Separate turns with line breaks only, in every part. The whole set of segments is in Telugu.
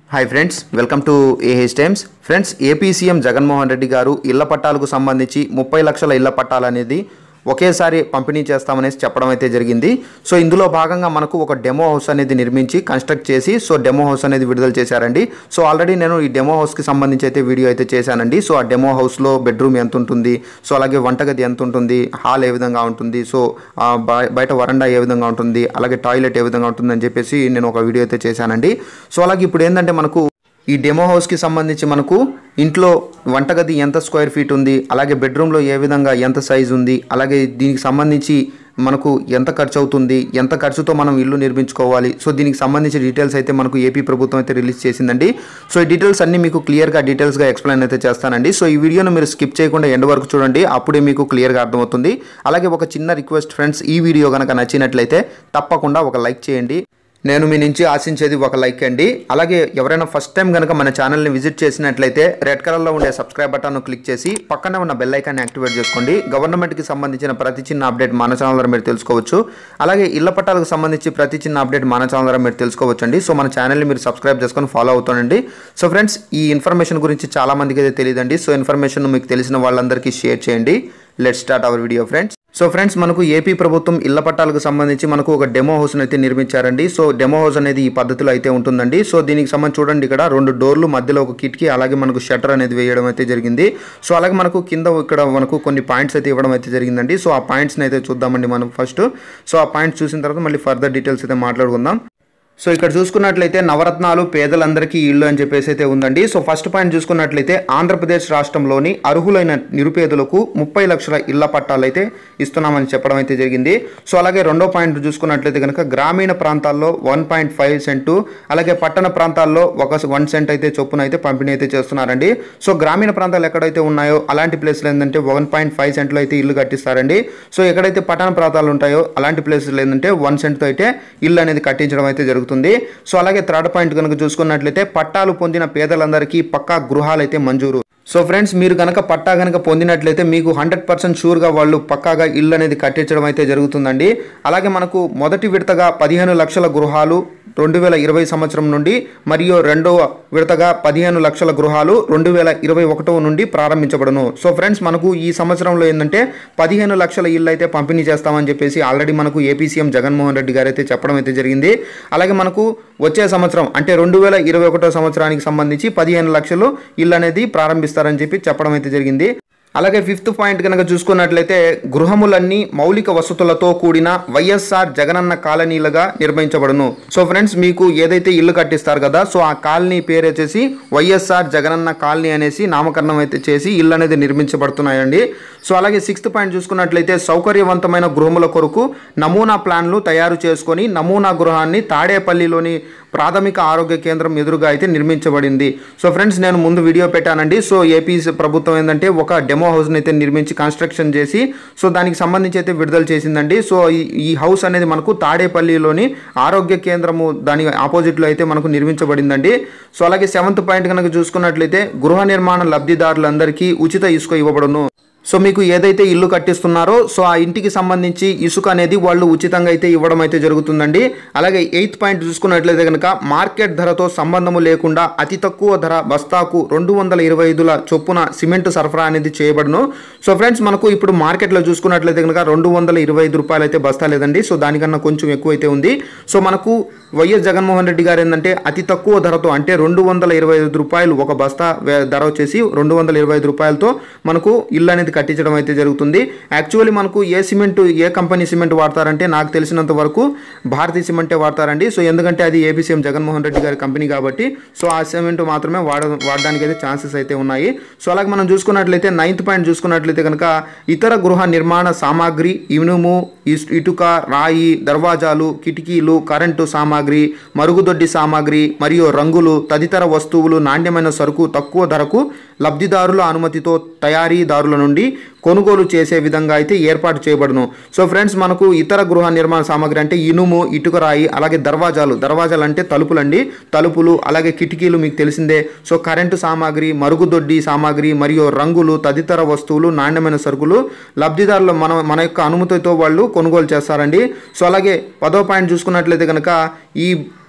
hi friends welcome to AH Times friends AP CM Jaganmohan Reddy garu ఇళ్ల పట్టాలకు సంబంధించి ముప్పై లక్షల ఇళ్ల పట్టాలు అనేది ఒకేసారి పంపిణీ చేస్తామనేసి చెప్పడం అయితే జరిగింది సో ఇందులో భాగంగా మనకు ఒక డెమో హౌస్ అనేది నిర్మించి కన్స్ట్రక్ట్ చేసి సో డెమో హౌస్ అనేది విడుదల చేశారండి సో ఆల్రెడీ నేను ఈ డెమో హౌస్కి సంబంధించి అయితే వీడియో అయితే చేశానండి సో ఆ డెమో హౌస్లో బెడ్రూమ్ ఎంత ఉంటుంది సో అలాగే వంటగది ఎంత ఉంటుంది హాల్ ఏ విధంగా ఉంటుంది సో ఆ బయ- బయట వరండా ఏ విధంగా ఉంటుంది అలాగే టాయిలెట్ ఏ విధంగా ఉంటుంది అని చెప్పేసి నేను ఒక వీడియో అయితే చేశానండి సో అలాగే ఇప్పుడు ఏంటంటే మనకు ఈ డెమో హౌస్కి సంబంధించి మనకు ఇంట్లో వంటగది ఎంత స్క్వేర్ ఫీట్ ఉంది అలాగే బెడ్రూమ్లో ఏ విధంగా ఎంత సైజు ఉంది అలాగే దీనికి సంబంధించి మనకు ఎంత ఖర్చు అవుతుంది ఎంత ఖర్చుతో మనం ఇల్లు నిర్మించుకోవాలి సో దీనికి సంబంధించి డీటెయిల్స్ అయితే మనకు ఏపీ ప్రభుత్వం అయితే రిలీజ్ చేసిందండి సో ఈ డీటెయిల్స్ అన్ని మీకు క్లియర్గా డీటెయిల్స్గా ఎక్స్ప్లెయిన్ అయితే చేస్తానండి సో ఈ వీడియోను మీరు స్కిప్ చేయకుండా ఎండ్ వరకు చూడండి అప్పుడే మీకు క్లియర్గా అర్థమవుతుంది అలాగే ఒక చిన్న రిక్వెస్ట్ ఫ్రెండ్స్ ఈ వీడియో కనుక నచ్చినట్లయితే తప్పకుండా ఒక లైక్ చేయండి నేను మీ నుంచి ఆశించేది ఒక లైక్ అండి అలాగే ఎవరైనా ఫస్ట్ టైం కనుక మన ఛానల్ని విజిట్ చేసినట్లయితే రెడ్ కలర్లో ఉండే సబ్స్క్రైబ్ బటన్ను క్లిక్ చేసి పక్కనే ఉన్న బెల్ ఐకాన్ని యాక్టివేట్ చేసుకోండి గవర్నమెంట్కి సంబంధించిన ప్రతి చిన్న అప్డేట్ మన ఛానల్ ద్వారా మీరు తెలుసుకోవచ్చు అలాగే ఇళ్ల పట్టాలకు సంబంధించి ప్రతి చిన్న అప్డేట్ మన ఛానల్ ద్వారా మీరు తెలుసుకోవచ్చు అండి సో మన ఛానల్ని మీరు సబ్స్క్రైబ్ చేసుకొని ఫాలో అవుతానండి సో ఫ్రెండ్స్ ఈ ఇన్ఫర్మేషన్ గురించి చాలా మందికి అయితే తెలియదండి సో ఇన్ఫర్మేషన్ మీకు తెలిసిన వాళ్ళందరికీ షేర్ చేయండి let start our video friends so friends మనకు ఏపీ ప్రభుత్వం ఇళ్ల పట్టాలకు సంబంధించి మనకు ఒక డెమో హౌస్ అయితే నిర్మించారండి సో డెమో హౌస్ అనేది ఈ పద్ధతిలో అయితే ఉంటుందండి సో దీనికి సంబంధించి చూడండి ఇక్కడ రెండు డోర్లు మధ్యలో ఒక కిటికీ అలాగే మనకు షట్టర్ అనేది వేయడం అయితే జరిగింది సో అలాగే మనకు కింద ఇక్కడ మనకు కొన్ని పాయింట్స్ అయితే ఇవ్వడం అయితే జరిగిందండి సో ఆ పాయింట్స్ని అయితే చూద్దామండి మనం ఫస్ట్ సో ఆ పాయింట్స్ చూసిన తర్వాత మళ్ళీ ఫర్దర్ డీటెయిల్స్ అయితే మాట్లాడుకుందాం సో ఇక్కడ చూసుకున్నట్లయితే నవరత్నాలు పేదలందరికీ ఇల్లు అని చెప్పేసి అయితే ఉందండి సో ఫస్ట్ పాయింట్ చూసుకున్నట్లయితే ఆంధ్రప్రదేశ్ రాష్ట్రంలోని అర్హులైన నిరుపేదలకు ముప్పై లక్షల ఇళ్ల పట్టాలు అయితే ఇస్తున్నామని చెప్పడం అయితే జరిగింది సో అలాగే రెండో పాయింట్ చూసుకున్నట్లయితే కనుక గ్రామీణ ప్రాంతాల్లో వన్ పాయింట్ ఫైవ్ సెంటు అలాగే పట్టణ ప్రాంతాల్లో ఒక వన్ సెంట్ అయితే చొప్పున అయితే పంపిణీ అయితే చేస్తున్నారండి సో గ్రామీణ ప్రాంతాలు ఎక్కడైతే ఉన్నాయో అలాంటి ప్లేస్లు ఏంటంటే వన్ పాయింట్ ఫైవ్ సెంట్లో అయితే ఇల్లు కట్టిస్తారండి సో ఎక్కడైతే పట్టణ ప్రాంతాలు ఉంటాయో అలాంటి ప్లేసెస్ ఏంటంటే వన్ సెంట్తో అయితే ఇల్లు అనేది కట్టించడం అయితే జరుగుతుంది సో అలాగే థర్డ్ పాయింట్ కనుక చూసుకున్నట్లయితే పట్టాలు పొందిన పేదలందరికీ పక్కా గృహాలు అయితే మంజూరు సో ఫ్రెండ్స్ మీరు కనుక పట్టా కనుక పొందినట్లయితే మీకు హండ్రెడ్ పర్సెంట్ షూర్గా వాళ్ళు పక్కాగా ఇల్లు అనేది కట్టించడం అయితే జరుగుతుందండి అలాగే మనకు మొదటి విడతగా పదిహేను లక్షల గృహాలు రెండు వేల ఇరవై సంవత్సరం నుండి మరియు రెండవ విడతగా పదిహేను లక్షల గృహాలు రెండు వేల ఇరవై ఒకటో నుండి ప్రారంభించబడును సో ఫ్రెండ్స్ మనకు ఈ సంవత్సరంలో ఏంటంటే పదిహేను లక్షల ఇల్లు అయితే పంపిణీ చేస్తామని చెప్పేసి ఆల్రెడీ మనకు ఏపీ సీఎం జగన్మోహన్ రెడ్డి గారు అయితే చెప్పడం అయితే జరిగింది అలాగే మనకు వచ్చే సంవత్సరం అంటే రెండు వేల ఇరవై ఒకటో సంవత్సరానికి సంబంధించి పదిహేను లక్షలు ఇల్లు అనేది ప్రారంభిస్తారని చెప్పి చెప్పడం అయితే జరిగింది అలాగే ఫిఫ్త్ పాయింట్ కనుక చూసుకున్నట్లయితే గృహములన్నీ మౌలిక వసతులతో కూడిన వైఎస్ఆర్ జగనన్న కాలనీలుగా నిర్మించబడును సో ఫ్రెండ్స్ మీకు ఏదైతే ఇల్లు కట్టిస్తారు కదా సో ఆ కాలనీ పేరు వచ్చేసి వైఎస్ఆర్ జగనన్న కాలనీ అనేసి నామకరణం అయితే చేసి ఇల్లు అనేది నిర్మించబడుతున్నాయండి సో అలాగే సిక్స్త్ పాయింట్ చూసుకున్నట్లయితే సౌకర్యవంతమైన గృహముల కొరకు నమూనా ప్లాన్లు తయారు చేసుకొని నమూనా గృహాన్ని తాడేపల్లిలోని ప్రాథమిక ఆరోగ్య కేంద్రం ఎదురుగా అయితే నిర్మించబడింది సో ఫ్రెండ్స్ నేను ముందు వీడియో పెట్టానండి సో ఏపీ ప్రభుత్వం ఏంటంటే ఒక డెమో హౌస్ని అయితే నిర్మించి కన్స్ట్రక్షన్ చేసి సో దానికి సంబంధించి అయితే విడుదల చేసిందండి సో ఈ ఈ హౌస్ అనేది మనకు తాడేపల్లిలోని ఆరోగ్య కేంద్రము దాని ఆపోజిట్లో అయితే మనకు నిర్మించబడిందండి సో అలాగే సెవెంత్ పాయింట్ కనుక చూసుకున్నట్లయితే గృహ నిర్మాణ లబ్ధిదారులందరికీ ఉచిత ఇసుక ఇవ్వబడును సో మీకు ఏదైతే ఇల్లు కట్టిస్తున్నారో సో ఆ ఇంటికి సంబంధించి ఇసుక అనేది వాళ్ళు ఉచితంగా అయితే ఇవ్వడం అయితే జరుగుతుందండి అలాగే ఎయిత్ పాయింట్ చూసుకున్నట్లయితే కనుక మార్కెట్ ధరతో సంబంధము లేకుండా అతి తక్కువ ధర బస్తాకు రెండు వందల ఇరవై ఐదుల చొప్పున సిమెంట్ సరఫరా అనేది చేయబడును సో ఫ్రెండ్స్ మనకు ఇప్పుడు మార్కెట్లో చూసుకున్నట్లయితే కనుక రెండు వందల ఇరవై ఐదు రూపాయలు అయితే బస్తా లేదండి సో దానికన్నా కొంచెం ఎక్కువ అయితే ఉంది సో మనకు వైఎస్ జగన్మోహన్ రెడ్డి గారు ఏంటంటే అతి తక్కువ ధరతో అంటే రెండు వందల ఇరవై ఐదు రూపాయలు ఒక బస్తా వే- ధర వచ్చేసి రెండు వందల ఇరవై ఐదు రూపాయలతో మనకు ఇల్లు అనేది కట్టించడం అయితే జరుగుతుంది యాక్చువల్లీ మనకు ఏ సిమెంట్ ఏ కంపెనీ సిమెంట్ వాడతారంటే నాకు తెలిసినంత వరకు భారతీయ సిమెంటే వాడతారండి సో ఎందుకంటే అది ఏపీ సీఎం జగన్మోహన్ రెడ్డి గారి కంపెనీ కాబట్టి సో ఆ సిమెంట్ మాత్రమే వాడ వాడడానికి అయితే ఛాన్సెస్ అయితే ఉన్నాయి సో అలాగే మనం చూసుకున్నట్లయితే నైన్త్ పాయింట్ చూసుకున్నట్లయితే కనుక ఇతర గృహ నిర్మాణ సామాగ్రి ఇనుము ఇస్- ఇటుక రాయి దర్వాజాలు కిటికీలు కరెంటు సామాగ్రి మరుగుదొడ్డి సామాగ్రి మరియు రంగులు తదితర వస్తువులు నాణ్యమైన సరుకు తక్కువ ధరకు లబ్ధిదారుల అనుమతితో తయారీదారుల నుండి కొనుగోలు చేసే విధంగా అయితే ఏర్పాటు చేయబడును సో ఫ్రెండ్స్ మనకు ఇతర గృహ నిర్మాణ సామాగ్రి అంటే ఇనుము ఇటుక రాయి అలాగే దర్వాజాలు దర్వాజాలు అంటే తలుపులండి తలుపులు అలాగే కిటికీలు మీకు తెలిసిందే సో కరెంటు సామాగ్రి మరుగుదొడ్డి సామాగ్రి మరియు రంగులు తదితర వస్తువులు నాణ్యమైన సరుకులు లబ్ధిదారులు మన మన యొక్క అనుమతితో వాళ్ళు కొనుగోలు చేస్తారండి సో అలాగే పదో పాయింట్ చూసుకున్నట్లయితే కనుక ఈ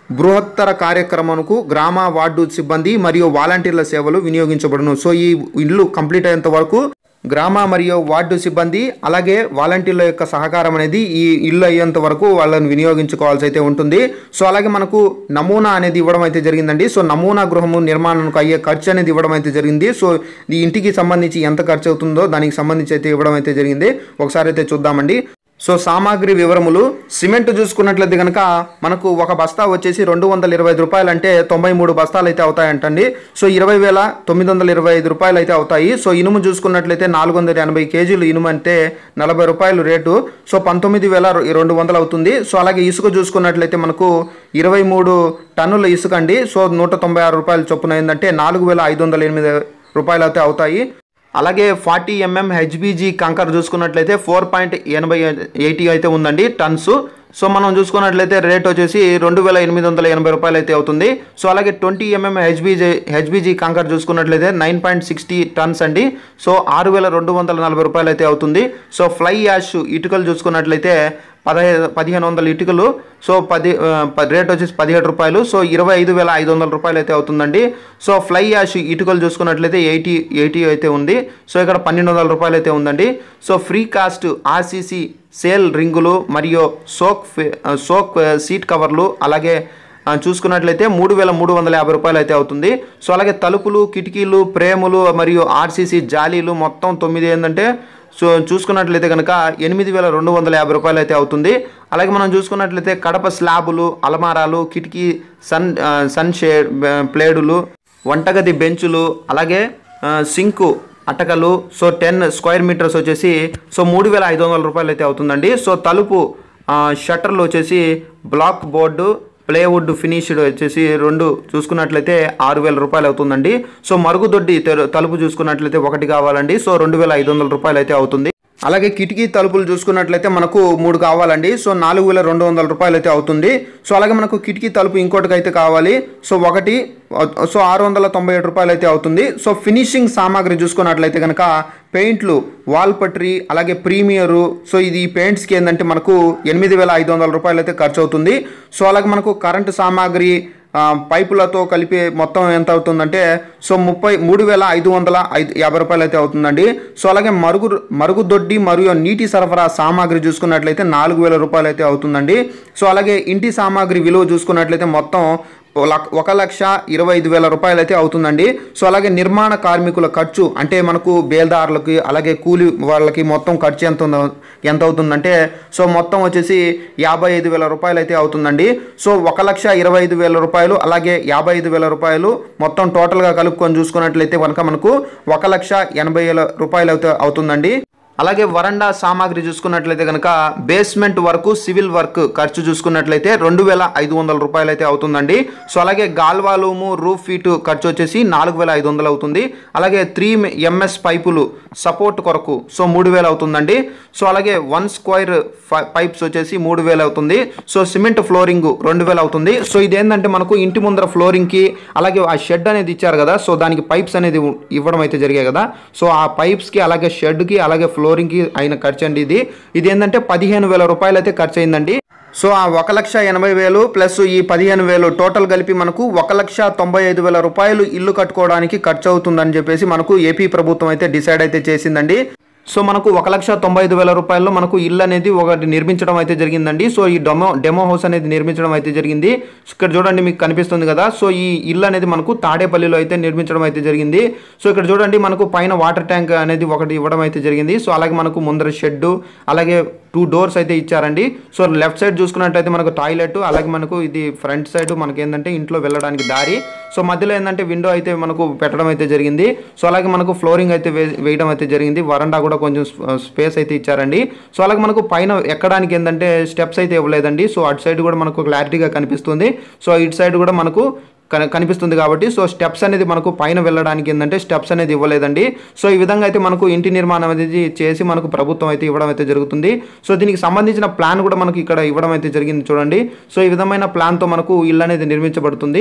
బృహత్తర కార్యక్రమంకు గ్రామ వార్డు సిబ్బంది మరియు వాలంటీర్ల సేవలు వినియోగించబడును సో ఈ ఇల్లు కంప్లీట్ అయ్యేంత వరకు గ్రామ మరియు వార్డు సిబ్బంది అలాగే వాలంటీర్ల యొక్క సహకారం అనేది ఈ ఇల్లు అయ్యేంత వరకు వాళ్ళని వినియోగించుకోవాల్సి అయితే ఉంటుంది సో అలాగే మనకు నమూనా అనేది ఇవ్వడం అయితే జరిగిందండి సో నమూనా గృహము నిర్మాణానికి అయ్యే ఖర్చు అనేది ఇవ్వడం అయితే జరిగింది సో ఈ ఇంటికి సంబంధించి ఎంత ఖర్చు అవుతుందో దానికి సంబంధించి అయితే ఇవ్వడం అయితే జరిగింది ఒకసారి అయితే చూద్దామండి సో సామాగ్రి వివరములు సిమెంట్ చూసుకున్నట్లయితే కనుక మనకు ఒక బస్తా వచ్చేసి రెండు వందల ఇరవై ఐదు రూపాయలు అంటే తొంభై మూడు బస్తాలు అయితే అవుతాయంటండి సో ఇరవై వేల తొమ్మిది వందల ఇరవై ఐదు రూపాయలు అయితే అవుతాయి సో ఇనుము చూసుకున్నట్లయితే నాలుగు వందల ఎనభై కేజీలు ఇనుము అంటే నలభై రూపాయలు రేటు సో పంతొమ్మిది వేల రెండు వందలు అవుతుంది సో అలాగే ఇసుక చూసుకున్నట్లయితే మనకు ఇరవై మూడు టన్నుల ఇసుక అండి సో నూట తొంభై ఆరు రూపాయలు చొప్పున ఏంటంటే నాలుగు వేల ఐదు వందల ఎనిమిది రూపాయలు అయితే అవుతాయి అలాగే ఫార్టీ ఎంఎం హెచ్బిజీ కంకర్ చూసుకున్నట్లయితే ఫోర్ పాయింట్ ఎనభై ఎయిటీ అయితే ఉందండి టన్స్ సో మనం చూసుకున్నట్లయితే రేట్ వచ్చేసి రెండు వేల ఎనిమిది వందల ఎనభై రూపాయలు అయితే అవుతుంది సో అలాగే ట్వంటీ ఎంఎం హెచ్బిజీ హెచ్బిజీ కంకర్ చూసుకున్నట్లయితే నైన్ పాయింట్ సిక్స్టీ టన్స్ అండి సో ఆరు వేల రెండు వందల నలభై రూపాయలు అయితే అవుతుంది సో ఫ్లై యాష్ ఇటుకలు చూసుకున్నట్లయితే పదహైదు పదిహేను వందల ఇటుకలు సో పది ఆ, ప- రేట్ వచ్చేసి పదిహేడు రూపాయలు సో ఇరవై ఐదు వేల ఐదు వందల రూపాయలు అయితే అవుతుందండి సో ఫ్లై యాష్ ఇటుకలు చూసుకున్నట్లయితే ఎయిటీ ఎయిటీ అయితే ఉంది సో ఇక్కడ పన్నెండు వందల రూపాయలు అయితే ఉందండి సో ఫ్రీ కాస్ట్ ఆర్సీసీ సేల్ రింగులు మరియు సోక్ ఫి- ఆ, సోక్ ఆ, సీట్ కవర్లు అలాగే ఆ, చూసుకున్నట్లయితే మూడు వేల మూడు వందల యాభై రూపాయలు అయితే అవుతుంది సో అలాగే తలుపులు కిటికీలు ప్రేములు మరియు ఆర్సీసీ జాలీలు మొత్తం తొమ్మిది ఏంటంటే సో చూసుకున్నట్లయితే కనుక ఎనిమిది వేల రెండు వందల యాభై రూపాయలు అయితే అవుతుంది అలాగే మనం చూసుకున్నట్లయితే కడప స్లాబులు అలమారాలు కిటికీ సన్ ఆ, సన్ షేడ్ ఆ, ప్లేడులు వంటగది బెంచులు అలాగే ఆ, సింకు అటకలు సో టెన్ స్క్వేర్ మీటర్స్ వచ్చేసి సో మూడు వేల ఐదు వందల రూపాయలు అయితే అవుతుందండి సో తలుపు ఆ, షట్టర్లు వచ్చేసి బ్లాక్ బోర్డు ప్లేవుడ్ ఫినిష్డ్ వచ్చేసి రెండు చూసుకున్నట్లయితే ఆరు వేల రూపాయలు అవుతుందండి సో మరుగుదొడ్డి తెరు- తలుపు చూసుకున్నట్లయితే ఒకటి కావాలండి సో రెండు వేల ఐదు వందల రూపాయలు అయితే అవుతుంది అలాగే కిటికీ తలుపులు చూసుకున్నట్లయితే మనకు మూడు కావాలండి సో నాలుగు వేల రెండు వందల రూపాయలు అయితే అవుతుంది సో అలాగే మనకు కిటికీ తలుపు ఇంకోటికి అయితే కావాలి సో ఒకటి సో ఆరు వందల తొంభై ఏడు రూపాయలు అయితే అవుతుంది సో ఫినిషింగ్ సామాగ్రి చూసుకున్నట్లయితే కనుక పెయింట్లు వాల్ పట్రీ అలాగే ప్రీమియరు సో ఇది ఈ పెయింట్స్కి ఏంటంటే మనకు ఎనిమిది వేల ఐదు వందల రూపాయలు అయితే ఖర్చు అవుతుంది సో అలాగే మనకు కరెంటు సామాగ్రి ఆ, పైపులతో కలిపి మొత్తం ఎంత అవుతుందంటే సో ముప్పై మూడు వేల ఐదు వందల ఐదు యాభై రూపాయలు అయితే అవుతుందండి సో అలాగే మరుగు మరుగుదొడ్డి మరియు నీటి సరఫరా సామాగ్రి చూసుకున్నట్లయితే నాలుగు వేల రూపాయలు అయితే అవుతుందండి సో అలాగే ఇంటి సామాగ్రి విలువ చూసుకున్నట్లయితే మొత్తం ఓ లక్- ఒక లక్ష ఇరవై ఐదు వేల రూపాయలు అయితే అవుతుందండి సో అలాగే నిర్మాణ కార్మికుల ఖర్చు అంటే మనకు బేల్దారులకి అలాగే కూలి వాళ్ళకి మొత్తం ఖర్చు ఎంత ఉందో ఎంత అవుతుందంటే సో మొత్తం వచ్చేసి యాభై ఐదు వేల రూపాయలు అయితే అవుతుందండి సో ఒక లక్ష ఇరవై ఐదు వేల రూపాయలు అలాగే యాభై ఐదు వేల రూపాయలు మొత్తం టోటల్గా కలుపుకొని చూసుకున్నట్లయితే కనుక మనకు ఒక లక్ష ఎనభై వేల రూపాయలు అయితే అవుతుందండి అలాగే వరండా సామాగ్రి చూసుకున్నట్లయితే కనుక బేస్మెంట్ వరకు సివిల్ వర్క్ ఖర్చు చూసుకున్నట్లయితే రెండు వేల ఐదు వందల రూపాయలు అయితే అవుతుందండి సో అలాగే గాల్వాలుము రూఫ్ ఫీట్ ఖర్చు వచ్చేసి నాలుగు వేల ఐదు వందలు అవుతుంది అలాగే త్రీ ఎంఎస్ పైపులు సపోర్ట్ కొరకు సో మూడు వేలు అవుతుందండి సో అలాగే వన్ స్క్వైర్ పైప్స్ వచ్చేసి మూడు వేలు అవుతుంది సో సిమెంట్ ఫ్లోరింగ్ రెండు వేలు అవుతుంది సో ఇదేంటంటే మనకు ఇంటి ముందర ఫ్లోరింగ్కి అలాగే ఆ షెడ్ అనేది ఇచ్చారు కదా సో దానికి పైప్స్ అనేది ఇవ్వడం అయితే జరిగాయి కదా సో ఆ పైప్స్కి అలాగే షెడ్కి అలాగే ఫ్లోరింగ్కి అయిన ఖర్చు అండి ఇది ఇది ఏంటంటే పదిహేను వేల రూపాయలు అయితే ఖర్చు అయిందండి సో ఆ ఒక లక్ష ఎనభై వేలు ప్లస్ ఈ పదిహేను వేలు టోటల్ కలిపి మనకు ఒక లక్ష తొంభై ఐదు వేల రూపాయలు ఇల్లు కట్టుకోవడానికి ఖర్చు అవుతుందని చెప్పేసి మనకు ఏపీ ప్రభుత్వం అయితే డిసైడ్ అయితే చేసిందండి సో మనకు ఒక లక్ష తొంభై ఐదు వేల రూపాయల్లో మనకు ఇల్లు అనేది ఒకటి నిర్మించడం అయితే జరిగిందండి సో ఈ డెమో డెమో హౌస్ అనేది నిర్మించడం అయితే జరిగింది ఇక్కడ చూడండి మీకు కనిపిస్తుంది కదా సో ఈ ఇల్లు అనేది మనకు తాడేపల్లిలో అయితే నిర్మించడం అయితే జరిగింది సో ఇక్కడ చూడండి మనకు పైన వాటర్ ట్యాంక్ అనేది ఒకటి ఇవ్వడం అయితే జరిగింది సో అలాగే మనకు ముందర షెడ్ అలాగే టూ డోర్స్ అయితే ఇచ్చారండి సో లెఫ్ట్ సైడ్ చూసుకున్నట్టయితే మనకు టాయిలెట్ అలాగే మనకు ఇది ఫ్రంట్ సైడ్ మనకి ఏంటంటే ఇంట్లో వెళ్ళడానికి దారి సో మధ్యలో ఏంటంటే విండో అయితే మనకు పెట్టడం అయితే జరిగింది సో అలాగే మనకు ఫ్లోరింగ్ అయితే వే- వేయడం అయితే జరిగింది వరండా కూడా కొంచెం స్పేస్ అయితే ఇచ్చారండి సో అలాగే మనకు పైన ఎక్కడానికి ఏంటంటే స్టెప్స్ అయితే ఇవ్వలేదండి సో అటు సైడ్ కూడా మనకు క్లారిటీగా కనిపిస్తుంది సో ఇటు సైడ్ కూడా మనకు కన కనిపిస్తుంది కాబట్టి సో స్టెప్స్ అనేది మనకు పైన వెళ్ళడానికి ఏంటంటే స్టెప్స్ అనేది ఇవ్వలేదండి సో ఈ విధంగా అయితే మనకు ఇంటి నిర్మాణం అనేది చేసి మనకు ప్రభుత్వం అయితే ఇవ్వడం అయితే జరుగుతుంది సో దీనికి సంబంధించిన ప్లాన్ కూడా మనకు ఇక్కడ ఇవ్వడం అయితే జరిగింది చూడండి సో ఈ విధమైన ప్లాన్తో మనకు ఇల్లు అనేది నిర్మించబడుతుంది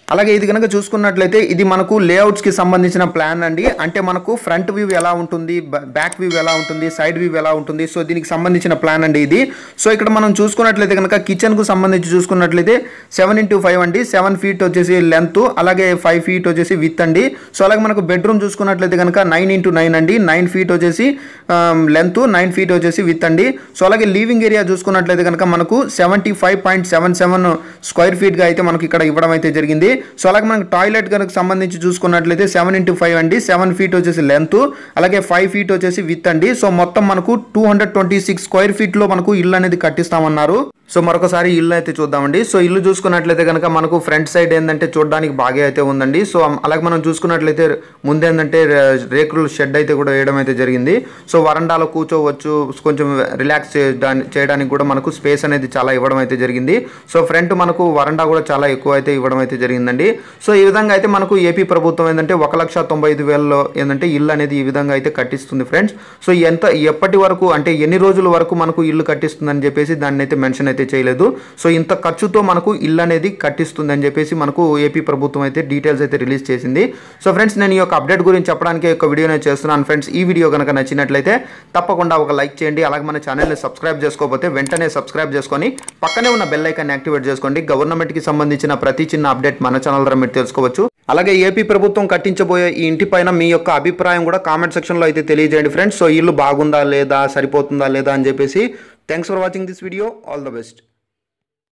అలాగే ఇది కనుక చూసుకున్నట్లయితే ఇది మనకు లేఅవుట్స్కి సంబంధించిన ప్లాన్ అండి అంటే మనకు ఫ్రంట్ వ్యూ ఎలా ఉంటుంది బ్యాక్ వ్యూ ఎలా ఉంటుంది సైడ్ వ్యూ ఎలా ఉంటుంది సో దీనికి సంబంధించిన ప్లాన్ అండి ఇది సో ఇక్కడ మనం చూసుకున్నట్లయితే కనుక కిచెన్కు సంబంధించి చూసుకున్నట్లయితే సెవెన్ ఇంటూ ఫైవ్ అండి సెవెన్ ఫీట్ వచ్చేసి లెంత్ అలాగే ఫైవ్ ఫీట్ వచ్చేసి విత్ అండి సో అలాగే మనకు బెడ్రూమ్ చూసుకున్నట్లయితే కనుక నైన్ ఇంటూ నైన్ అండి నైన్ ఫీట్ వచ్చేసి లెంత్ నైన్ ఫీట్ వచ్చేసి విత్ అండి సో అలాగే లీవింగ్ ఏరియా చూసుకున్నట్లయితే కనుక మనకు seventy five point seven seven square ఫీట్గా అయితే మనకి ఇక్కడ ఇవ్వడం అయితే జరిగింది సో అలాగే మనకి టాయిలెట్ కనుక సంబంధించి చూసుకున్నట్లయితే సెవెన్ ఇంటూ ఫైవ్ అండి సెవెన్ ఫీట్ వచ్చేసి లెంత్ అలాగే ఫైవ్ ఫీట్ వచ్చేసి విత్ అండి సో మొత్తం మనకు two hundred twenty six square ఫీట్లో మనకు ఇల్లు అనేది కట్టిస్తామన్నారు సో మరొకసారి ఇల్లు అయితే చూద్దామండి సో ఇల్లు చూసుకున్నట్లయితే కనుక మనకు ఫ్రంట్ సైడ్ ఏంటంటే చూడడానికి బాగా అయితే ఉందండి సో అలాగే మనం చూసుకున్నట్లయితే ముందేంటంటే రేకుల షెడ్ అయితే కూడా వేయడం అయితే జరిగింది సో వరండాలో కూర్చోవచ్చు కొంచెం రిలాక్స్ చేయడానికి చేయడానికి కూడా మనకు స్పేస్ అనేది చాలా ఇవ్వడం అయితే జరిగింది సో ఫ్రంట్ మనకు వరండా కూడా చాలా ఎక్కువ అయితే ఇవ్వడం అయితే జరిగిందండి సో ఈ విధంగా అయితే మనకు ఏపీ ప్రభుత్వం ఏంటంటే ఒక లక్ష తొంభై ఐదు వేలలో ఏంటంటే ఇల్లు అనేది ఈ విధంగా అయితే కట్టిస్తుంది ఫ్రెండ్స్ సో ఎంత ఎప్పటి వరకు అంటే ఎన్ని రోజుల వరకు మనకు ఇల్లు కట్టిస్తుందని చెప్పేసి దాన్ని అయితే మెన్షన్ అయితే చేయలేదు సో ఇంత ఖర్చుతో మనకు ఇల్లు అనేది కట్టిస్తుంది అని చెప్పేసి మనకు ఏపీ ప్రభుత్వం అయితే డీటెయిల్స్ అయితే రిలీజ్ చేసింది సో ఫ్రెండ్స్ నేను ఈ యొక్క అప్డేట్ గురించి చెప్పడానికి ఒక వీడియోనే చేస్తున్నాను ఫ్రెండ్స్ ఈ వీడియో కనుక నచ్చినట్లయితే తప్పకుండా ఒక లైక్ చేయండి అలాగే మన ఛానల్ని సబ్స్క్రైబ్ చేసుకోకపోతే వెంటనే సబ్స్క్రైబ్ చేసుకొని పక్కనే ఉన్న బెల్ ఐకాన్ యాక్టివేట్ చేసుకోండి గవర్నమెంట్కి సంబంధించిన ప్రతి చిన్న అప్డేట్ మన ఛానల్ ద్వారా మీరు తెలుసుకోవచ్చు అలాగే ఏపీ ప్రభుత్వం కట్టించబోయే ఈ ఇంటి పైన మీ యొక్క అభిప్రాయం కూడా కామెంట్ సెక్షన్లో అయితే తెలియజేయండి ఫ్రెండ్స్ సో ఇల్లు బాగుందా లేదా సరిపోతుందా లేదా అని చెప్పేసి thanks for watching this video all the best